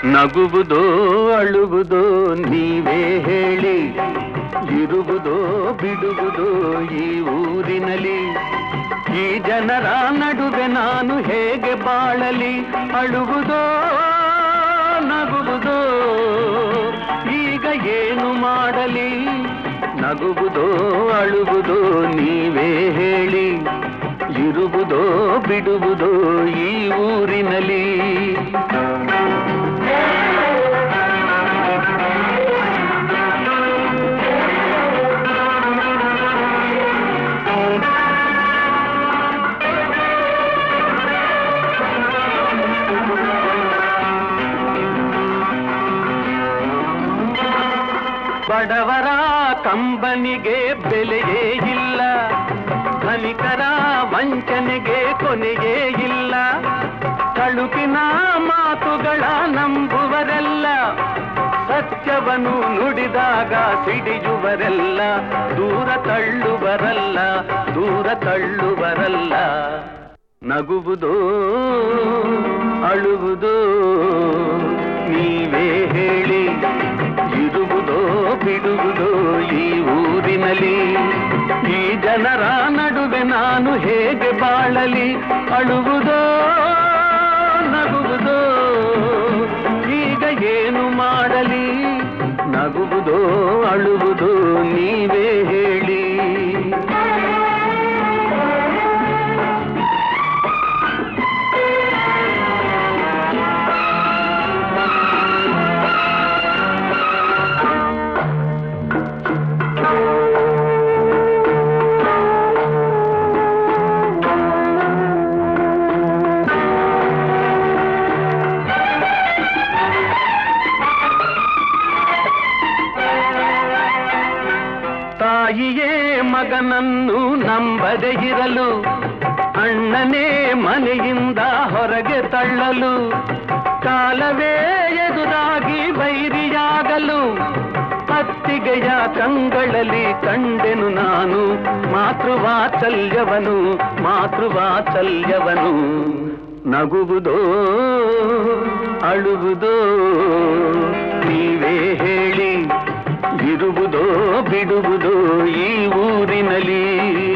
ನಗುವುದೋ ಅಳುವುದೋ ನೀವೇ ಹೇಳಿ ಇರುವುದೋ ಬಿಡುವುದೋ ಈ ಊರಿನಲ್ಲಿ ಈ ಜನರ ನಡುವೆ ನಾನು ಹೇಗೆ ಬಾಳಲಿ ಅಳುವುದೋ ನಗುವುದೋ ಈಗ ಏನು ಮಾಡಲಿ ನಗುವುದೋ ಅಳುವುದೋ ನೀವೇ ಹೇಳಿ ಇರುವುದೋ ಬಿಡುವುದೋ ಈ ಊರಿನಲ್ಲಿ ಬಡವರ ಕಂಬನಿಗೆ ಬೆಲೆಯೇ ಇಲ್ಲ ಧನಿಕರ ವಂಚನೆಗೆ ಕೊನೆಯೇ ಇಲ್ಲ ತಳುಕಿನ ಮಾತುಗಳ ನಂಬುವರೆಲ್ಲ ಸತ್ಯವನ್ನು ನುಡಿದಾಗ ಸಿಡಿಯುವರೆಲ್ಲ ದೂರ ತಳ್ಳುವರಲ್ಲ ದೂರ ತಳ್ಳುವರಲ್ಲ ನಗುವುದೋ ಅಳುವುದೋ ನೀವೇ ಹೇಳಿ ಇರುವುದೋ ಬಿಡುವುದೋ ಈ ಊರಿನಲ್ಲಿ ಈ ಜನರ ನಡುವೆ ನಾನು ಹೇಗೆ ಬಾಳಲಿ ಅಳುವುದೋ ನಗುವುದೋ ಈಗ ಏನು ಮಾಡಲಿ ನಗುವುದೋ ಅಳುವುದೋ ನೀವೇ ಹೇಳಿ ತಾಯಿಯೇ ಮಗನನ್ನು ನಂಬದೆ ಇರಲು ಅಣ್ಣನೇ ಮನೆಯಿಂದ ಹೊರಗೆ ತಳ್ಳಲು ಕಾಲವೇ ಎದುರಾಗಿ ಬೈರಿಯಾಗಲು ಅತ್ತಿಗೆಯ ಕಂಗಳಲ್ಲಿ ಕಂಡೆನು ನಾನು ಮಾತೃವಾತ್ಸಲ್ಯವನು ಮಾತೃವಾತ್ಸಲ್ಯವನು ನಗುವುದೋ ಅಳುವುದೋ ನೀವೇ ಹೇಳಿ ಇರುವುದೋ ಬಿಡುವುದೋ ಈ ಊರಿನಲ್ಲಿ